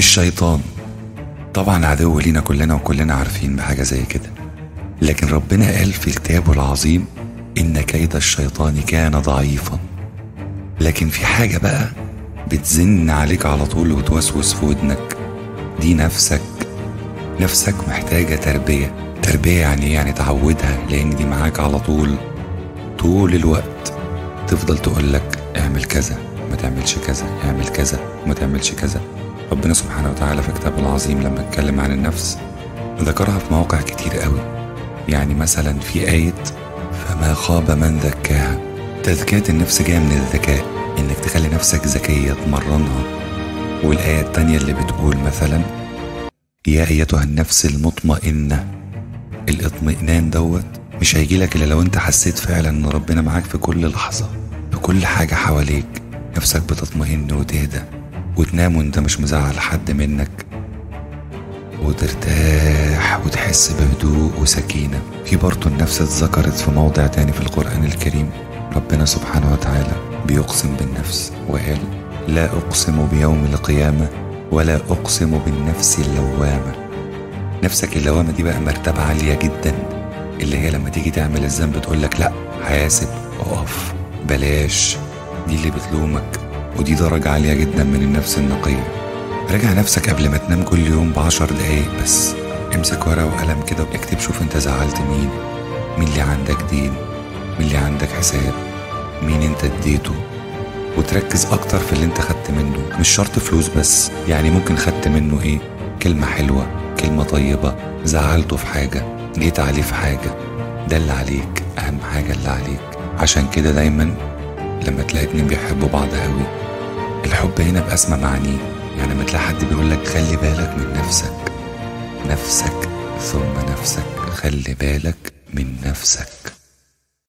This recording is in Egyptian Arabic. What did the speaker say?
الشيطان طبعا عدو لينا كلنا وكلنا عارفين بحاجة زي كده لكن ربنا قال في كتابه العظيم إن كيد الشيطان كان ضعيفا لكن في حاجة بقى بتزن عليك على طول وتوسوس في ودنك دي نفسك نفسك محتاجة تربية تربية يعني إيه؟ يعني تعودها لأن دي معاك على طول طول الوقت تفضل تقولك اعمل كذا ما تعملش كذا اعمل كذا وما تعملش كذا ربنا سبحانه وتعالى في كتابه العظيم لما اتكلم عن النفس ذكرها في مواقع كتير قوي يعني مثلا في آية فما خاب من ذكاها تزكية النفس جاية من الذكاء إنك تخلي نفسك ذكية تمرنها والآية التانية اللي بتقول مثلا يا أيتها النفس المطمئنة الاطمئنان دوت مش هيجيلك إلا لو أنت حسيت فعلا إن ربنا معاك في كل لحظة في كل حاجة حواليك نفسك بتطمئن وتهدى وتنام وانت مش مزعل حد منك وترتاح وتحس بهدوء وسكينة في برضه النفس اتذكرت في موضع تاني في القرآن الكريم ربنا سبحانه وتعالى بيقسم بالنفس وقال لا أقسم بيوم القيامة ولا أقسم بالنفس اللوامة نفسك اللوامة دي بقى مرتبة عالية جدا اللي هي لما تيجي تعمل الذنب تقول لك لا حاسب اقف بلاش دي اللي بتلومك ودي درجة عالية جدا من النفس النقية راجع نفسك قبل ما تنام كل يوم بعشر دقايق بس امسك ورقة وقلم كده واكتب شوف انت زعلت مين مين اللي عندك دين مين اللي عندك حساب مين انت اديته وتركز اكتر في اللي انت خدت منه مش شرط فلوس بس يعني ممكن خدت منه ايه كلمة حلوة كلمة طيبة زعلته في حاجة جيت عليه في حاجة ده اللي عليك اهم حاجة اللي عليك عشان كده دايما لما تلاقي اتنين بيحبوا بعض قوي الحب هنا بأسمى معانيه يعني لما تلاقي حد بيقول لك خلي بالك من نفسك نفسك ثم نفسك خلي بالك من نفسك